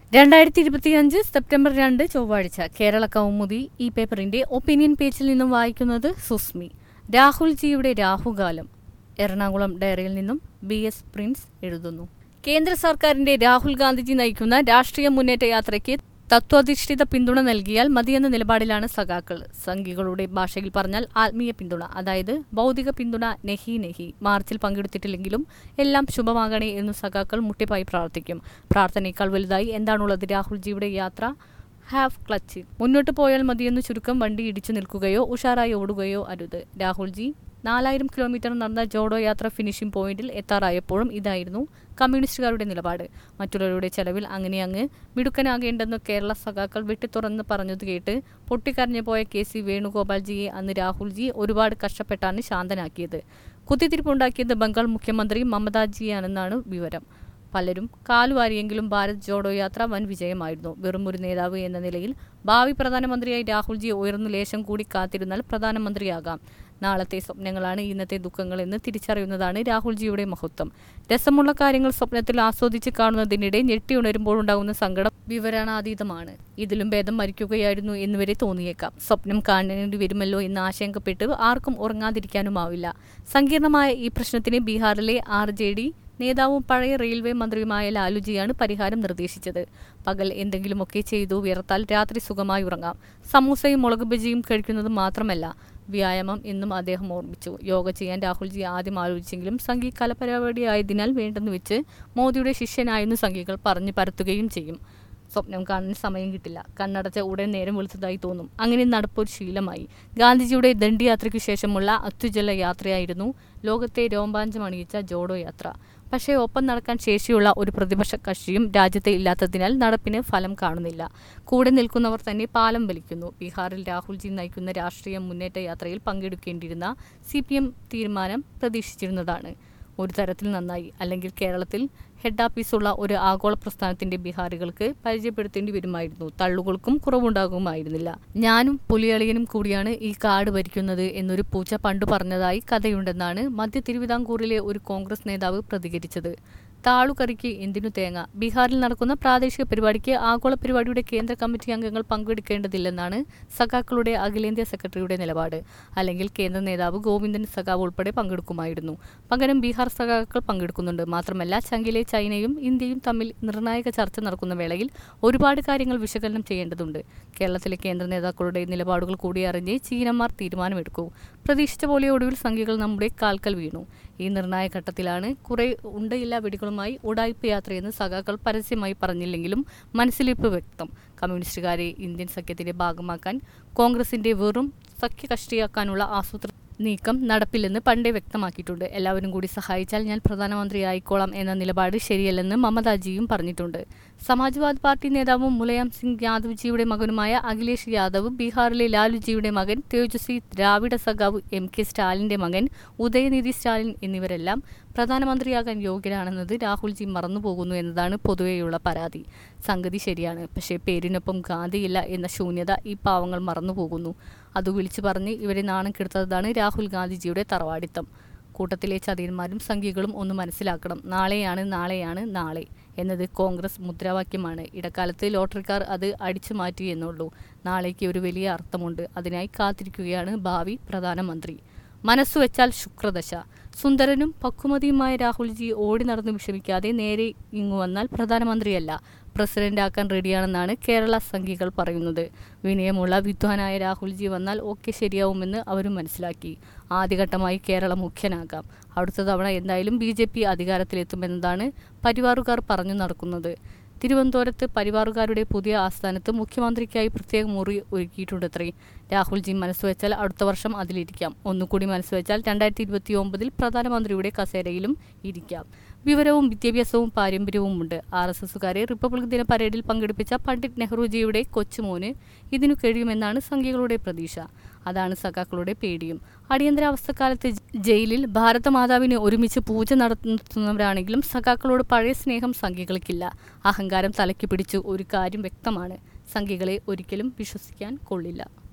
രണ്ടായിരത്തി ഇരുപത്തിയഞ്ച് സെപ്റ്റംബർ രണ്ട് ചൊവ്വാഴ്ച കേരള കൗമുദി ഈ പേപ്പറിന്റെ ഒപ്പീനിയൻ പേജിൽ നിന്നും വായിക്കുന്നത് സുസ്മി രാഹുൽജിയുടെ രാഹുകാലം എറണാകുളം ഡയറിയിൽ നിന്നും ബി എസ് പ്രിൻസ് എഴുതുന്നു കേന്ദ്ര സർക്കാരിന്റെ രാഹുൽ ഗാന്ധിജി നയിക്കുന്ന രാഷ്ട്രീയ മുന്നേറ്റ യാത്രയ്ക്ക് തത്വാധിഷ്ഠിത പിന്തുണ നൽകിയാൽ മതിയെന്ന നിലപാടിലാണ് സഖാക്കൾ സംഘികളുടെ ഭാഷയിൽ പറഞ്ഞാൽ ആത്മീയ പിന്തുണ അതായത് ഭൗതിക പിന്തുണ നെഹി നെഹി മാർച്ചിൽ പങ്കെടുത്തിട്ടില്ലെങ്കിലും എല്ലാം ശുഭമാകണേ എന്നു സഖാക്കൾ മുട്ടിപ്പായി പ്രാർത്ഥിക്കും പ്രാർത്ഥനയേക്കാൾ വലുതായി എന്താണുള്ളത് രാഹുൽജിയുടെ യാത്ര ഹാഫ് ക്ലച്ച് മുന്നോട്ട് പോയാൽ മതിയെന്ന് ചുരുക്കം വണ്ടി ഇടിച്ചു നിൽക്കുകയോ ഉഷാറായി ഓടുകയോ അരുത് രാഹുൽജി നാലായിരം കിലോമീറ്റർ നടന്ന ജോഡോ യാത്ര ഫിനിഷിംഗ് പോയിന്റിൽ എത്താറായപ്പോഴും ഇതായിരുന്നു കമ്മ്യൂണിസ്റ്റുകാരുടെ നിലപാട് മറ്റുള്ളവരുടെ ചെലവിൽ അങ്ങനെ അങ്ങ് മിടുക്കനാകേണ്ടെന്ന് കേരള സഖാക്കൾ വെട്ടിത്തുറന്ന് പറഞ്ഞത് കേട്ട് പൊട്ടിക്കരഞ്ഞു പോയ കെ സി വേണുഗോപാൽജിയെ അന്ന് രാഹുൽജി ഒരുപാട് കഷ്ടപ്പെട്ടാണ് ശാന്തനാക്കിയത് കുത്തിത്തിരിപ്പുണ്ടാക്കിയത് ബംഗാൾ മുഖ്യമന്ത്രി മമതാജിയാണെന്നാണ് വിവരം പലരും കാലുവാരിയെങ്കിലും ഭാരത് ജോഡോ യാത്ര വൻ വിജയമായിരുന്നു വെറും ഒരു നേതാവ് എന്ന നിലയിൽ ഭാവി പ്രധാനമന്ത്രിയായി രാഹുൽജി ഉയർന്നു ലേശം കൂടി കാത്തിരുന്നാൽ പ്രധാനമന്ത്രിയാകാം നാളത്തെ സ്വപ്നങ്ങളാണ് ഇന്നത്തെ ദുഃഖങ്ങൾ എന്ന് തിരിച്ചറിയുന്നതാണ് രാഹുൽജിയുടെ മഹത്വം രസമുള്ള കാര്യങ്ങൾ സ്വപ്നത്തിൽ ആസ്വദിച്ച് കാണുന്നതിനിടെ ഞെട്ടിയുണരുമ്പോഴുണ്ടാകുന്ന സങ്കടം വിവരണാതീതമാണ് ഇതിലും ഭേദം മരിക്കുകയായിരുന്നു എന്നുവരെ തോന്നിയേക്കാം സ്വപ്നം കാണേണ്ടി വരുമല്ലോ എന്ന് ആശങ്കപ്പെട്ട് ആർക്കും ഉറങ്ങാതിരിക്കാനുമാവില്ല സങ്കീർണമായ ഈ പ്രശ്നത്തിന് ബീഹാറിലെ ആർ ജെ ഡി നേതാവും പഴയ റെയിൽവേ മന്ത്രിയുമായ ലാലുജിയാണ് പരിഹാരം നിർദ്ദേശിച്ചത് പകൽ എന്തെങ്കിലുമൊക്കെ ചെയ്തു വിയർത്താൽ രാത്രി സുഖമായി ഉറങ്ങാം സമൂസയും മുളക് ബജിയും കഴിക്കുന്നത് മാത്രമല്ല വ്യായാമം എന്നും അദ്ദേഹം ഓർമ്മിച്ചു യോഗ ചെയ്യാൻ രാഹുൽജി ആദ്യം ആലോചിച്ചെങ്കിലും സംഘി കലപരിപാടിയായതിനാൽ വേണ്ടെന്ന് വെച്ച് മോദിയുടെ ശിഷ്യനായെന്ന് സംഘികൾ പറഞ്ഞു പരത്തുകയും ചെയ്യും സ്വപ്നം കാണാൻ സമയം കിട്ടില്ല കണ്ണടച്ച ഉടൻ നേരം വെളുത്തതായി തോന്നും അങ്ങനെ നടപ്പൊരു ശീലമായി ഗാന്ധിജിയുടെ ദണ്ഡിയാത്രയ്ക്കു ശേഷമുള്ള അത്യുജ്വല യാത്രയായിരുന്നു ലോകത്തെ രോമാഞ്ചമണിയിച്ച ജോഡോ യാത്ര പക്ഷേ ഒപ്പം നടക്കാൻ ശേഷിയുള്ള ഒരു പ്രതിപക്ഷ കക്ഷിയും രാജ്യത്തെ ഇല്ലാത്തതിനാൽ നടപ്പിന് ഫലം കാണുന്നില്ല കൂടെ നിൽക്കുന്നവർ തന്നെ പാലം വലിക്കുന്നു ബീഹാറിൽ രാഹുൽജി നയിക്കുന്ന രാഷ്ട്രീയ മുന്നേറ്റ യാത്രയിൽ പങ്കെടുക്കേണ്ടിയിരുന്ന സി തീരുമാനം പ്രതീക്ഷിച്ചിരുന്നതാണ് ഒരു തരത്തിൽ നന്നായി അല്ലെങ്കിൽ കേരളത്തിൽ ഹെഡ് ഓഫീസുള്ള ഒരു ആഗോള പ്രസ്ഥാനത്തിന്റെ ബിഹാറികൾക്ക് പരിചയപ്പെടുത്തേണ്ടി വരുമായിരുന്നു തള്ളുകൾക്കും കുറവുണ്ടാകുമായിരുന്നില്ല ഞാനും പുലിയളിയനും കൂടിയാണ് ഈ കാട് ഭരിക്കുന്നത് എന്നൊരു പൂച്ച പണ്ടു പറഞ്ഞതായി കഥയുണ്ടെന്നാണ് മധ്യ തിരുവിതാംകൂറിലെ ഒരു കോൺഗ്രസ് നേതാവ് പ്രതികരിച്ചത് താളുകറിക്ക് എന്തിനു തേങ്ങ ബീഹാറിൽ നടക്കുന്ന പ്രാദേശിക പരിപാടിക്ക് ആഗോള പരിപാടിയുടെ കേന്ദ്ര കമ്മിറ്റി അംഗങ്ങൾ പങ്കെടുക്കേണ്ടതില്ലെന്നാണ് സഖാക്കളുടെ അഖിലേന്ത്യാ സെക്രട്ടറിയുടെ നിലപാട് അല്ലെങ്കിൽ കേന്ദ്ര നേതാവ് ഗോവിന്ദൻ സഖാവ് ഉൾപ്പെടെ പങ്കെടുക്കുമായിരുന്നു പകരം ബീഹാർ സഖാക്കൾ പങ്കെടുക്കുന്നുണ്ട് മാത്രമല്ല ചങ്കിലെ ചൈനയും ഇന്ത്യയും തമ്മിൽ നിർണായക ചർച്ച നടക്കുന്ന വേളയിൽ ഒരുപാട് കാര്യങ്ങൾ വിശകലനം ചെയ്യേണ്ടതുണ്ട് കേരളത്തിലെ കേന്ദ്ര നേതാക്കളുടെ നിലപാടുകൾ കൂടി അറിഞ്ഞ് ചീനന്മാർ തീരുമാനമെടുക്കൂ പ്രതീക്ഷിച്ച പോലെ ഒടുവിൽ സംഖ്യകൾ നമ്മുടെ കാൽക്കൽ വീണു ഈ നിർണായക ഘട്ടത്തിലാണ് കുറെ ഉണ്ടയില്ല വെടികളുമായി ഉടായ്പ യാത്രയെന്ന് സഖാക്കൾ പരസ്യമായി പറഞ്ഞില്ലെങ്കിലും മനസ്സിലിപ്പ് വ്യക്തം കമ്മ്യൂണിസ്റ്റുകാരെ ഇന്ത്യൻ സഖ്യത്തിന്റെ ഭാഗമാക്കാൻ കോൺഗ്രസിന്റെ വെറും സഖ്യകക്ഷിയാക്കാനുള്ള ആസൂത്രണ നീക്കം നടപ്പില്ലെന്ന് പണ്ടേ വ്യക്തമാക്കിയിട്ടുണ്ട് എല്ലാവരും കൂടി സഹായിച്ചാൽ ഞാൻ പ്രധാനമന്ത്രിയായിക്കോളാം എന്ന നിലപാട് ശരിയല്ലെന്ന് മമതാജിയും പറഞ്ഞിട്ടുണ്ട് സമാജ്വാദ് പാർട്ടി നേതാവും മുലയാം സിംഗ് യാദവ്ജിയുടെ മകനുമായ അഖിലേഷ് യാദവ് ബീഹാറിലെ ലാലുജിയുടെ മകൻ തേജസ്വി ദ്രാവിഡ സഖാവ് എം കെ സ്റ്റാലിന്റെ മകൻ ഉദയനിധി സ്റ്റാലിൻ എന്നിവരെല്ലാം പ്രധാനമന്ത്രിയാകാൻ യോഗ്യരാണെന്നത് രാഹുൽജി മറന്നുപോകുന്നു എന്നതാണ് പൊതുവെയുള്ള പരാതി സംഗതി ശരിയാണ് പക്ഷേ പേരിനൊപ്പം ഗാന്ധിയില്ല എന്ന ശൂന്യത ഈ പാവങ്ങൾ മറന്നുപോകുന്നു അത് വിളിച്ചു പറഞ്ഞ് ഇവരെ നാണം കെടുത്തതാണ് രാഹുൽ ഗാന്ധിജിയുടെ തറവാടിത്തം കൂട്ടത്തിലെ ചതിയന്മാരും സംഘികളും ഒന്ന് മനസ്സിലാക്കണം നാളെയാണ് നാളെയാണ് നാളെ എന്നത് കോൺഗ്രസ് മുദ്രാവാക്യമാണ് ഇടക്കാലത്ത് ലോട്ടറിക്കാർ അത് അടിച്ചു മാറ്റി എന്നുള്ളൂ നാളേക്ക് ഒരു വലിയ അർത്ഥമുണ്ട് അതിനായി കാത്തിരിക്കുകയാണ് ഭാവി പ്രധാനമന്ത്രി മനസ്സുവെച്ചാൽ ശുക്രദശ സുന്ദരനും പക്വമതിയുമായ രാഹുൽജി ഓടി നടന്ന് വിഷമിക്കാതെ നേരെ ഇങ്ങു വന്നാൽ പ്രധാനമന്ത്രിയല്ല പ്രസിഡന്റാക്കാൻ റെഡിയാണെന്നാണ് കേരള സംഘികൾ പറയുന്നത് വിനയമുള്ള വിദ്വാനായ രാഹുൽജി വന്നാൽ ഒക്കെ ശരിയാവുമെന്ന് അവരും മനസ്സിലാക്കി ആദ്യഘട്ടമായി കേരള മുഖ്യനാകാം അടുത്ത തവണ എന്തായാലും ബി ജെ പി അധികാരത്തിലെത്തുമെന്നതാണ് പരിവാറുകാർ പറഞ്ഞു നടക്കുന്നത് തിരുവനന്തപുരത്ത് പരിവാറുകാരുടെ പുതിയ ആസ്ഥാനത്ത് മുഖ്യമന്ത്രിക്കായി പ്രത്യേക മുറി ഒരുക്കിയിട്ടുണ്ടത്രേ രാഹുൽജി മനസ്സുവെച്ചാൽ അടുത്ത വർഷം അതിലിരിക്കാം ഒന്നുകൂടി മനസ്സുവെച്ചാൽ രണ്ടായിരത്തി ഇരുപത്തി ഒമ്പതിൽ പ്രധാനമന്ത്രിയുടെ കസേരയിലും ഇരിക്കാം വിവരവും വിദ്യാഭ്യാസവും പാരമ്പര്യവും ഉണ്ട് ആർ എസ് എസുകാരെ റിപ്പബ്ലിക് ദിന പരേഡിൽ പങ്കെടുപ്പിച്ച പണ്ഡിറ്റ് നെഹ്റുജിയുടെ കൊച്ചുമോന് ഇതിനു കഴിയുമെന്നാണ് സംഘികളുടെ പ്രതീക്ഷ അതാണ് സഖാക്കളുടെ പേടിയും അടിയന്തരാവസ്ഥക്കാലത്ത് ജയിലിൽ ഭാരതമാതാവിന് ഒരുമിച്ച് പൂജ നടത്തുന്നവരാണെങ്കിലും സഖാക്കളോട് പഴയ സ്നേഹം സംഘികൾക്കില്ല അഹങ്കാരം തലയ്ക്ക് പിടിച്ചു ഒരു കാര്യം വ്യക്തമാണ് സംഘികളെ ഒരിക്കലും വിശ്വസിക്കാൻ കൊള്ളില്ല